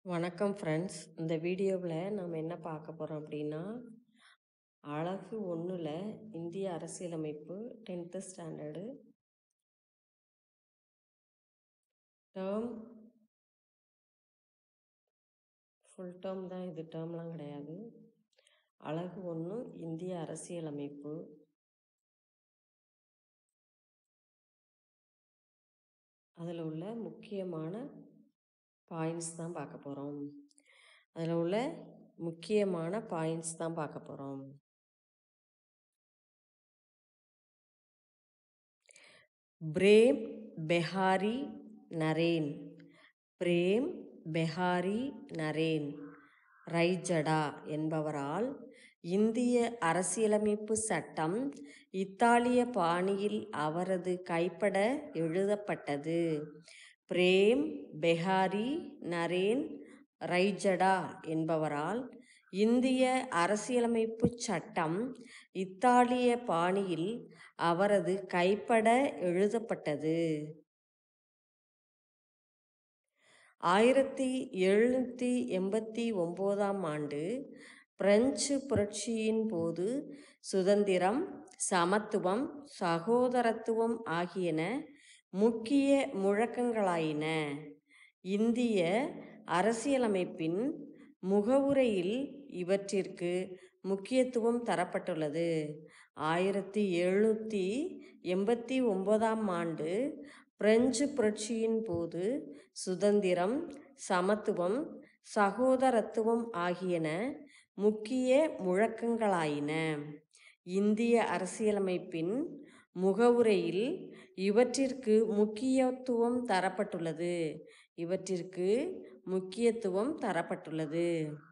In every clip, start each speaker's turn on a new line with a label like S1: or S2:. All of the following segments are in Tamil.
S1: வணக்கம் ஃப்ரெண்ட்ஸ் இந்த வீடியோவில் நம்ம என்ன பார்க்க போகிறோம் அப்படின்னா அழகு ஒன்றில் இந்திய அரசியலமைப்பு tenth standard term full term தான் இது டேர்ம்லாம் கிடையாது அழகு ஒன்று இந்திய அரசியலமைப்பு அதில் உள்ள முக்கியமான பாயிண்ட்ஸ் தான் பார்க்க போகிறோம் அதில் உள்ள முக்கியமான பாயிண்ட்ஸ் தான் பார்க்க போகிறோம் பிரேம் பெஹாரி நரேன் பிரேம் பெஹாரி நரேன் ரைஜடா என்பவரால் இந்திய அரசியலமைப்பு சட்டம் இத்தாலிய பாணியில் அவரது கைப்பட எழுதப்பட்டது பிரேம் பெஹாரி நரேன் ரைஜடா என்பவரால் இந்திய அரசியலமைப்பு சட்டம் இத்தாலிய பாணியில் அவரது கைப்பட எழுதப்பட்டது ஆயிரத்தி எழுநூற்றி எண்பத்தி ஒம்போதாம் ஆண்டு பிரெஞ்சு புரட்சியின் போது சுதந்திரம் சமத்துவம் சகோதரத்துவம் ஆகியன முக்கிய முழக்கங்களாயின இந்திய அரசியலமைப்பின் முகவுரையில் இவற்றிற்கு முக்கியத்துவம் தரப்பட்டுள்ளது ஆயிரத்தி எழுநூற்றி எண்பத்தி ஒன்பதாம் ஆண்டு பிரெஞ்சு புரட்சியின் போது சுதந்திரம் சமத்துவம் சகோதரத்துவம் ஆகியன முக்கிய முழக்கங்களாயின இந்திய அரசியலமைப்பின் முகவுரையில் இவற்றிற்கு முக்கியத்துவம் தரப்பட்டுள்ளது இவற்றிற்கு முக்கியத்துவம் தரப்பட்டுள்ளது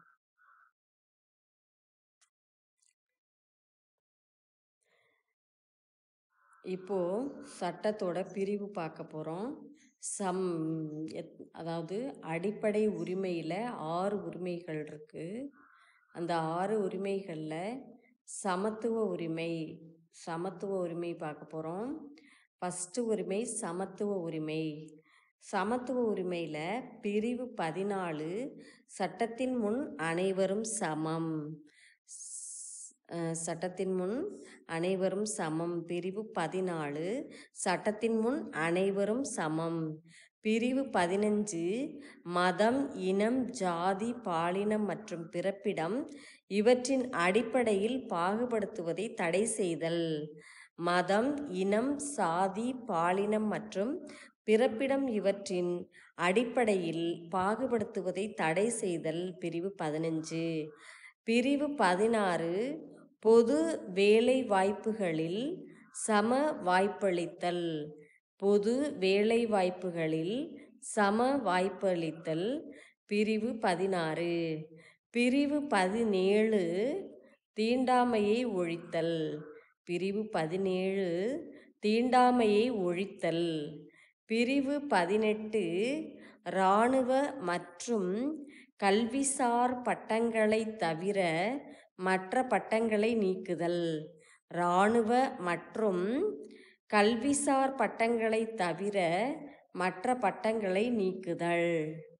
S1: இப்போ சட்டத்தோட பிரிவு பார்க்க போகிறோம் சம் அதாவது அடிப்படை உரிமையில் ஆறு உரிமைகள் இருக்குது அந்த ஆறு உரிமைகளில் சமத்துவ உரிமை சமத்துவ உரிமை பார்க்க போகிறோம் ஃபஸ்ட்டு உரிமை சமத்துவ உரிமை சமத்துவ உரிமையில் பிரிவு பதினாலு சட்டத்தின் முன் அனைவரும் சமம் சட்டத்தின் முன் அனைவரும் சமம் பிரிவு பதினாலு சட்டத்தின் முன் அனைவரும் சமம் பிரிவு பதினஞ்சு மதம் இனம் ஜாதி பாலினம் மற்றும் பிறப்பிடம் இவற்றின் அடிப்படையில் பாகுபடுத்துவதை தடை செய்தல் மதம் இனம் சாதி பாலினம் மற்றும் பிறப்பிடம் இவற்றின் அடிப்படையில் பாகுபடுத்துவதை தடை செய்தல் பிரிவு பதினஞ்சு பிரிவு பதினாறு பொது வேலை வாய்ப்புகளில் சம வாய்ப்பளித்தல் பொது வேலை வாய்ப்புகளில் சம வாய்ப்பளித்தல் பிரிவு பதினாறு பிரிவு பதினேழு தீண்டாமையை ஒழித்தல் பிரிவு பதினேழு தீண்டாமையை ஒழித்தல் பிரிவு பதினெட்டு இராணுவ மற்றும் கல்விசார் பட்டங்களை தவிர மற்ற பட்டங்களை நீக்குதல் இராணுவ மற்றும் கல்விசார் பட்டங்களை தவிர மற்ற பட்டங்களை நீக்குதல்